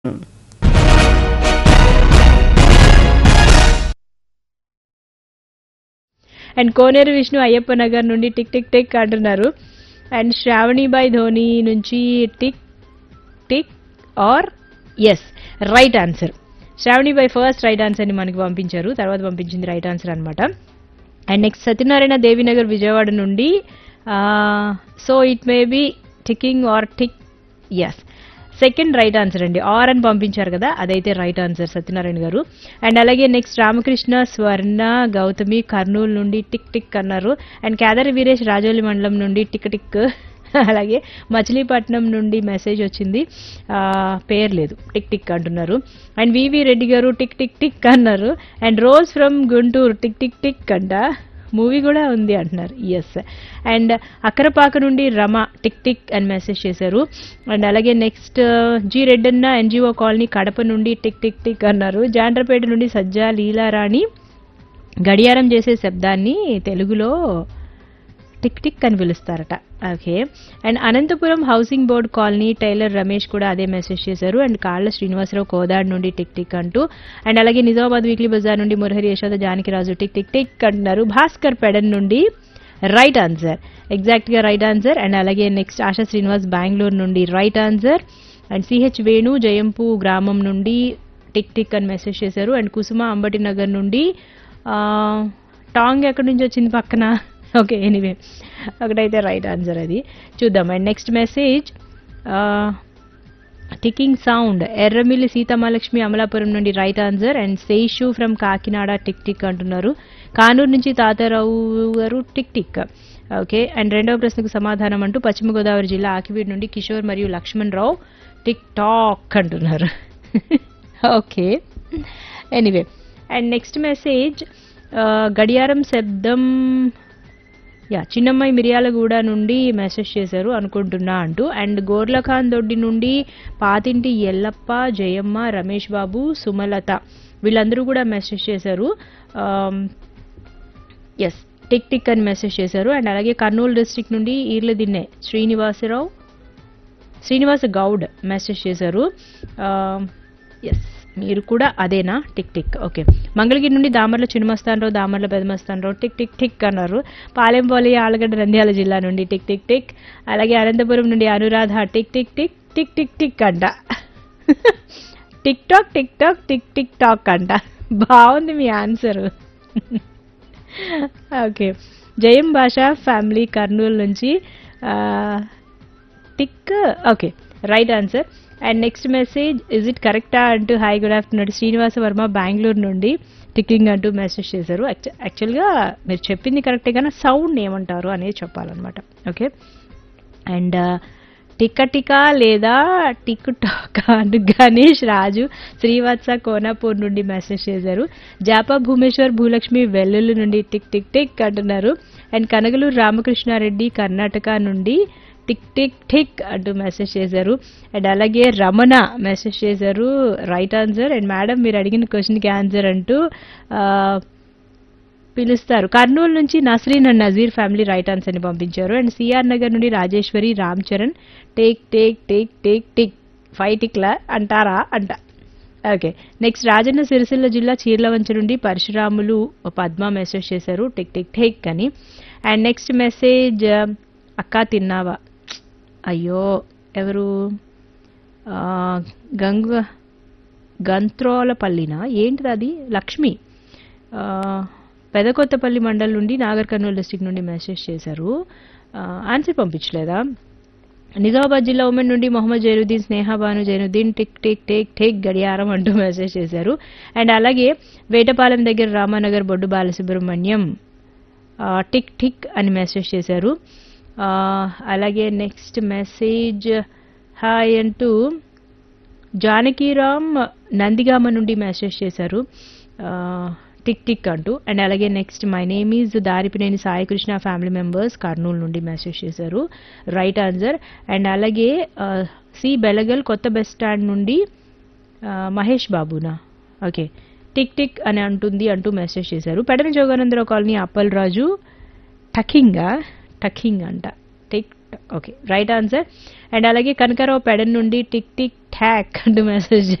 and Koneru Vishnu Ayyappa Nagar నుండి tick tick tick అంటున్నారు and Sravanibai Dhoni నుంచి tick tick or yes right answer Sravanibai first right ఆన్సర్ని మనకి పంపించారు తర్వాత పంపించింది రైట్ ఆన్సర్ అనమాట అండ్ నెక్స్ట్ సత్యనారాయణ దేవినగర్ విజయవాడ నుండి so it may be ticking or tick yes second right answer అండి ఆర్ అని పంపించారు కదా అదైతే రైట్ ఆన్సర్ సత్యనారాయణ గారు అండ్ అలాగే నెక్స్ట్ రామకృష్ణ స్వర్ణ గౌతమి కర్నూలు నుండి టిక్ టిక్ అన్నారు అండ్ కేదారి వీరేష్ రాజోలి మండలం నుండి టిక్ టిక్ అలాగే మచిలీపట్నం నుండి మెసేజ్ వచ్చింది ఆ, పేరు లేదు టిక్ టిక్ అంటున్నారు and V V Reddy garu tick tick tick అన్నారు and rose from Guntur tick tick tick అంట మూవీ కూడా ఉంది అంటున్నారు ఎస్ అండ్ అక్కరపాక నుండి రమ టిక్ టిక్ అని మెసేజ్ చేశారు అండ్ అలాగే next G Reddanna NGO colony Kadapa నుండి టిక్ టిక్ టిక్ అన్నారు జాండ్రపేట నుండి సజ్జా లీలారాణి గడియారం చేసే శబ్దాన్ని తెలుగులో టిక్ టిక్ అని పిలుస్తారట okay and Anantapuram housing board colony tailor Ramesh కూడా అదే మెసేజ్ చేశారు అండ్ కాళ్ళ శ్రీనివాసరావు కోదాడ్ నుండి టిక్ టిక్ అంటూ అండ్ అలాగే నిజామాబాద్ వీక్లీ బజార్ నుండి Murahari Yashoda Janakiraju tick tick tick అంటున్నారు భాస్కర్ పెడన్ నుండి రైట్ ఆన్సర్ ఎగ్జాక్ట్గా రైట్ ఆన్సర్ అండ్ అలాగే నెక్స్ట్ ఆశా శ్రీనివాస్ బెంగళూరు నుండి right answer and CH Venu Jayampu గ్రామం నుండి టిక్ టిక్ అని మెసేజ్ చేశారు అండ్ కుసుమ అంబటి నగర్ నుండి ఆ, టాంగ్ ఎక్కడి నుంచి వచ్చింది పక్కన ఓకే ఎనీవే ఒకటైతే రైట్ ఆన్సర్ అది చూద్దాం and next message ticking sound Erramilli Seetamalakshmi Amalapuram నుండి right answer and Seshu from Kakinada tick tick అంటున్నారు కానూరు నుంచి తాతారావు గారు టిక్ టిక్ ఓకే అండ్ రెండవ ప్రశ్నకు సమాధానం అంటూ పశ్చిమ గోదావరి జిల్లా ఆకివీడ్ నుండి కిషోర్ మరియు లక్ష్మణ్ రావు టిక్ టాక్ అంటున్నారు okay anyway and next message గడియారం శబ్దం యా చిన్నమ్మాయి మిర్యాలగూడ నుండి మెసేజ్ చేశారు అనుకుంటున్నా అంటూ అండ్ గోర్లఖాన్ దొడ్డి నుండి పాతింటి ఎల్లప్ప జయమ్మ రమేష్ బాబు సుమలత వీళ్ళందరూ కూడా మెసేజ్ చేశారు ఎస్ టిక్ టిక్ అని మెసేజ్ చేశారు అండ్ అలాగే కర్నూలు డిస్ట్రిక్ట్ నుండి ఈర్ల దిన్నే శ్రీనివాసరావు శ్రీనివాస గౌడ్ మెసేజ్ చేశారు ఎస్ మీరు కూడా అదేనా టిక్ టిక్ ఓకే మంగళగిరి నుండి Damarla Chinnamastanarao Damarla Pedamastanarao tick tick tick అన్నారు పాలెంపల్లి ఆలగడ్డ నంద్యాల జిల్లా నుండి టిక్ టిక్ టిక్ అలాగే అనంతపురం నుండి Anuradha tick tick tick tick tick tick అంట tick tock tick tock tick tick tock అంట బాగుంది మీ ఆన్సర్ ఓకే జయం భాష ఫ్యామిలీ కర్నూలు నుంచి ఆ, tick okay right answer and next message is it కరెక్టా అంటూ hi good afternoon Srinivasa Varma Bengaluru నుండి టిక్కింగ్ అంటూ మెసేజ్ చేశారు యాక్చు- యాక్చువల్గా మీరు చెప్పింది కరెక్టే కానీ సౌండ్ ఏమంటారు అనేది చెప్పాలన్నమాట ఓకే అండ్ టిక్క టికా లేదా టిక్ టాక్ అంటూ గణేష్ రాజు శ్రీవత్స కోనాపూర్ నుండి మెసేజ్ చేశారు జాపా భూమేశ్వర్ భూలక్ష్మి వెల్లుల్లి నుండి టిక్ టిక్ టిక్ అంటున్నారు అండ్ కనగలూరు రామకృష్ణారెడ్డి కర్ణాటక నుండి టిక్ టిక్ టిక్ అంటూ మెసేజ్ చేశారు అండ్ అలాగే రమణ మెసేజ్ చేశారు రైట్ ఆన్సర్ అండ్ మేడం మీరు అడిగిన క్వశ్చన్కి ఆన్సర్ అంటూ ఆ, పిలుస్తారు కర్నూలు నుంచి Nasreen and Nazeer family right answer ని పంపించారు అండ్ సిఆర్ నగర్ నుండి Rajeshwari Ram Charan take take take take tick five టిక్లా అంటారా అంట ఓకే నెక్స్ట్ రాజన్న సిరిసిల్ల జిల్లా చీర్లవంచ నుండి పరశురాములు పద్మ మెసేజ్ చేశారు టిక్ టిక్ టేక్ అని అండ్ నెక్స్ట్ మెసేజ్ అక్క తిన్నావా అయ్యో ఎవరు ఆ, గంగ గంత్రోలపల్లినా ఏంటిది అది లక్ష్మి ఆ, పెదకొత్తపల్లి మండల్ నుండి నాగర్ కర్నూలు డిస్టిక్ నుండి మెసేజ్ చేశారు ఆ, ఆన్సర్ పంపించలేదా నిజామాబాద్ జిల్లా ఉమెన్ నుండి Mohammed Zainuddin Sneha Banu Zainuddin tick tick take take గడియారం అంటూ మెసేజ్ చేశారు అండ్ అలాగే వేటపాలెం దగ్గర రామానగర్ బొడ్డు బాలసుబ్రహ్మణ్యం ఆ, టిక్ టిక్ అని మెసేజ్ చేశారు ఆ, అలాగే నెక్స్ట్ మెసేజ్ హాయ్ అంటూ జానకీరామ్ నందిగామ నుండి మెసేజ్ చేశారు ఆ, టిక్ టిక్ అంటూ అండ్ అలాగే next my name is Daripineni Saikrishna family members Kurnool నుండి మెసేజ్ చేశారు రైట్ ఆన్సర్ అండ్ అలాగే ఆ, సి బెలగల్ కొత్త బస్ స్టాండ్ నుండి ఆ, మహేష్ బాబునా ఓకే టిక్ టిక్ అని అంటుంది అంటూ మెసేజ్ చేశారు పెడన జోగానందరావు కాలనీ అప్పల్ రాజు టకింగా టకింగ్ అంట tick okay right answer and అలాగే కనకారావు పెడన్ నుండి టిక్ టిక్ హ్యాక్ అంటూ మెసేజ్